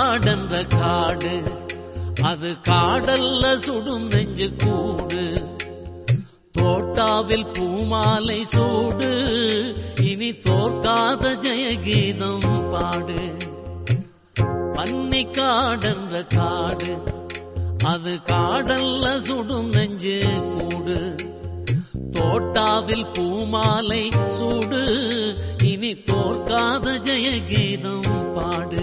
காடென்ற காடு அது காடல்ல சுடும் நெஞ்சு கூடு தோட்டாவில் பூமாலை சூடு இனி தோற்காத ஜெயகீதம் பாடு பன்னி காடென்ற காடு அது காடல்ல சுடும் நெஞ்சு கூடு தோட்டாவில் பூமாலை சூடு இனி தோற்காத ஜெயகீதம் பாடு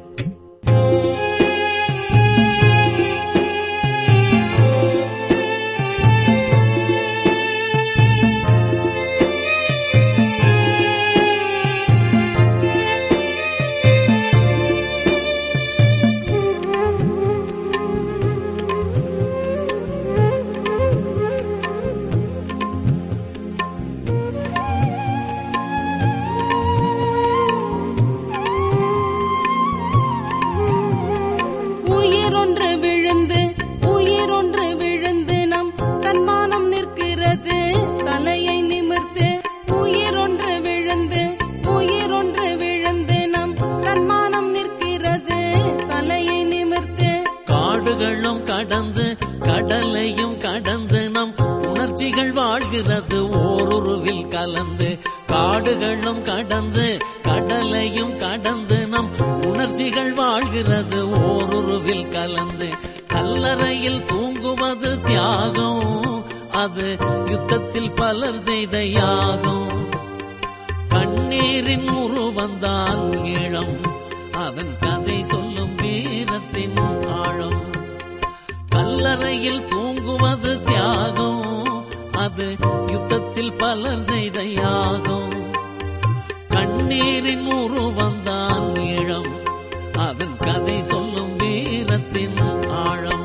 உயிரொன்று விழுந்து உயிரொன்று விழுந்து நம் தன்மானம் நிற்கிறது தலையை நிமிர்த்து உயிரொன்று விழுந்து உயிரொன்று விழுந்து நம் தன்மானம் நிற்கிறது தலையை நிமிர்த்து காடுகளும் கடந்து கடலையும் கடந்து நம் உணர்ச்சிகள் வாழ்கிறது ஓருருவில் கலந்து காடுகளும் கடந்து கடலையும் கடந்து நம் உணர்ச்சிகள் வாழ்கிறது ஓருருவில் கலந்து கல்லறையில் தூங்குவது தியாகம் அது யுத்தத்தில் பலர் செய்த யாகம் கண்ணீரின் உருவந்தான் ஈழம் அதன் கதை சொல்லும் வீரத்தின் ஆழம் கல்லறையில் தூங்குவது தியாகம் அது யுத்தத்தில் பலர் செய்த யாகம் கண்ணீரின் உருவந்தான் ஈழம் அதன் கதை சொல்லும் வீரத்தின் ஆழம்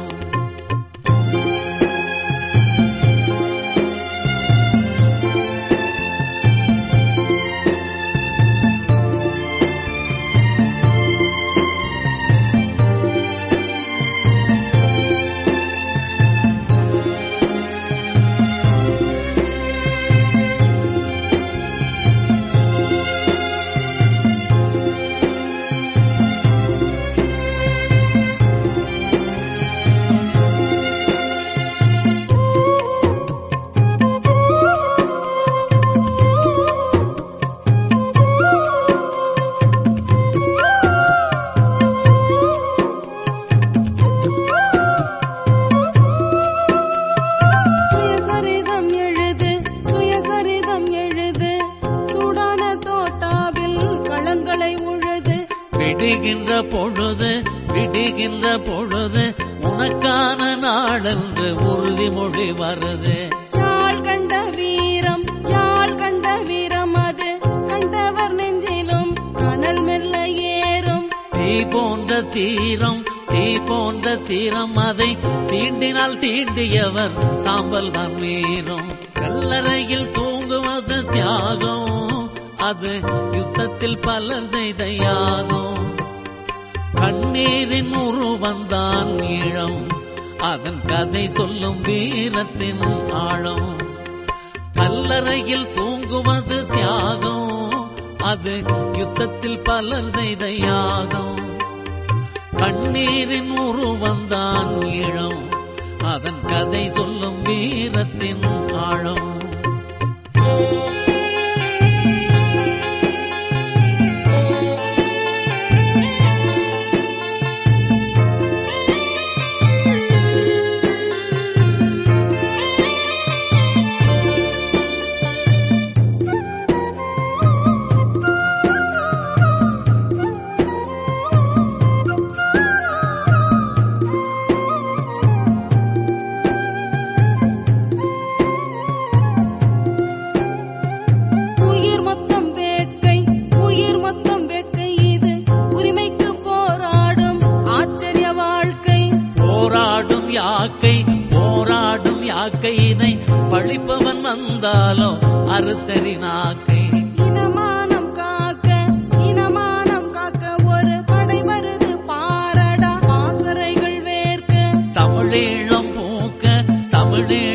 சுயசரிதம் எழுது சுயசரிதம் எழுது சூடான தோட்டாவில் களங்களை உழுது விடுகின்ற பொழுது விடுகின்ற பொழுது உனக்கான நாளென்று உறுதிமொழி வருது யாழ் கண்ட வீரம் யாழ் கண்ட வீரம் அது கண்டவர் நெஞ்சிலும் கனல் மெல்ல ஏறும் தீ போன்ற தீரம் தீ போன்ற தீரம் அதை தீண்டினால் தீண்டியவர் சாம்பல் தான் மீறும் கல்லறையில் தூங்குவது தியாகம் அது யுத்தத்தில் பலர் செய்த யாகம் கண்ணீரின் உருவந்தான் ஈழம் அதன் கதை சொல்லும் வீரத்தின் ஆழம் கல்லறையில் தூங்குவது தியாகம் அது யுத்தத்தில் பலர் செய்த யாகம் கண்ணீரின் உருவந்தான் ஈழம் அதன் கதை சொல்லும் வீரத்தின் ஆழம் உயிர் மொத்தம் வேட்கை உயிர் மொத்தம் வேட்கை இது உரிமைக்கு போராடும் ஆச்சரிய வாழ்க்கை போராடும் யாக்கை போராடும் யாக்கையினை பழிப்பவன் வந்தாலோ அறுத்தறி நாக்கை இனமானம் காக்க இனமானம் காக்க ஒரு படை வருது பாரடா பாசறைகள் வேர்க்க தமிழீழம் பூக்க தமிழீழம்